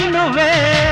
ಎನ್ನುವೆ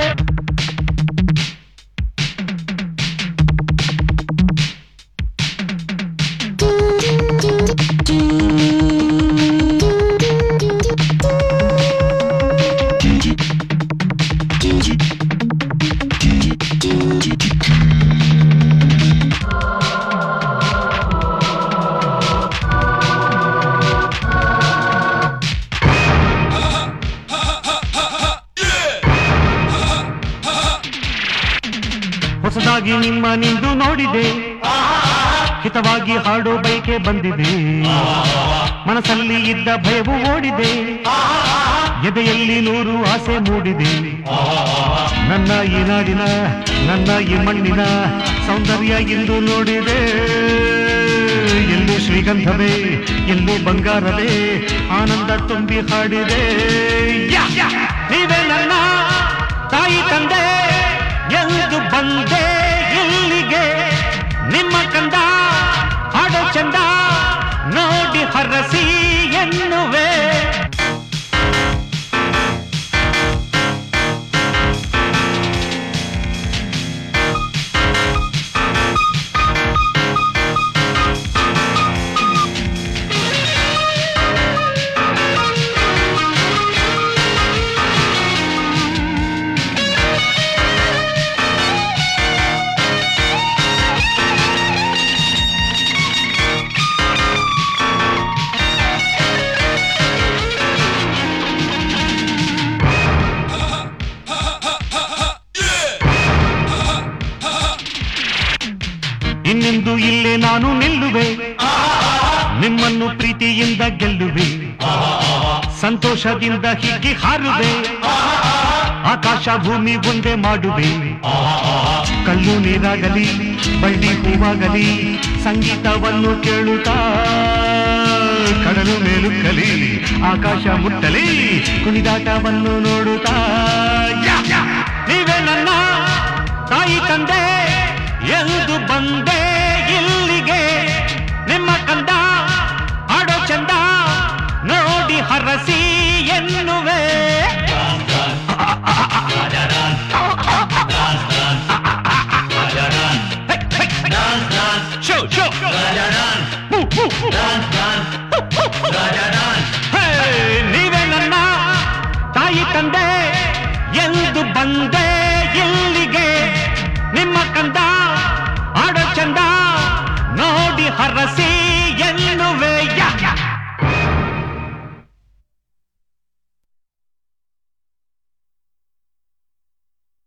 ಹೊಸದಾಗಿ ನಿಮ್ಮ ನಿಂದು ನೋಡಿದೆ ಹಿತವಾಗಿ ಹಾಡೋ ಬೈಕೆ ಬಂದಿದೆ ಮನಸ್ಸಲ್ಲಿ ಇದ್ದ ಭಯವು ಓಡಿದೆ ಎದೆಯಲ್ಲಿ ನೂರು ಆಸೆ ಮೂಡಿದೆ ನನ್ನ ಈ ನಾಡಿನ ನನ್ನ ಈ ಮಣ್ಣಿನ ಸೌಂದರ್ಯ ಎಂದು ನೋಡಿದೆ ಎಲ್ಲೂ ಶ್ರೀಗಂಧವೇ ಎಲ್ಲೂ ಬಂಗಾರವೇ ಆನಂದ ತುಂಬಿ ಹಾಡಿದೆ ಯಾ! ನೀವೇ ನನ್ನ ತಾಯಿ ತಂದೆ ಎಂದು ಬಂದೆ ಇಲ್ಲಿಗೆ ನಿಮ್ಮ ಕಂದ ಹಾಡೋ ಚಂದ ನೋಡಿ ಹರಸಿ ಎನ್ನುವೆ ಇನ್ನೆಂದು ಇಲ್ಲೇ ನಾನು ನಿಲ್ಲುವೆ ನಿಮ್ಮನ್ನು ಪ್ರೀತಿಯಿಂದ ಗೆಲ್ಲುವೆ ಸಂತೋಷದಿಂದ ಹೀಗೆ ಹಾರುವೆ ಆಕಾಶ ಭೂಮಿ ಒಂದೇ ಮಾಡುವೆ ಕಲ್ಲು ನೀರಾಗಲಿ ಬಳ್ಳಿ ಹೂವಾಗಲಿ ಸಂಗೀತವನ್ನು ಕೇಳುತ್ತಾ ಕಡಲು ಮೇಲುಕ್ಕಲಿ ಆಕಾಶ ಮುಟ್ಟಲಿ ಕುಣಿದಾಟವನ್ನು ನೋಡುತ್ತಾ ಯಾ! ನೀವೇ ನನ್ನ ತಾಯಿ ತಂದೆ ಎಂದು ಬಂದೆ ಇಲ್ಲಿಗೆ ನಿಮ್ಮ ಕಂದ ಆಡೋ ಚಂದ ನೋಡಿ ಹರಸಿ ಎನ್ನುವೆ ಶೋ ಶೋ ಹೂ, ಹೂ, ಹೂ. ಹೇ, ನೀವೇ ನನ್ನ ತಾಯಿ ತಂದೆ ಎಂದು ಬಂದೆ ಇಲ್ಲಿಗೆ ನಿಮ್ಮ ಕಂದ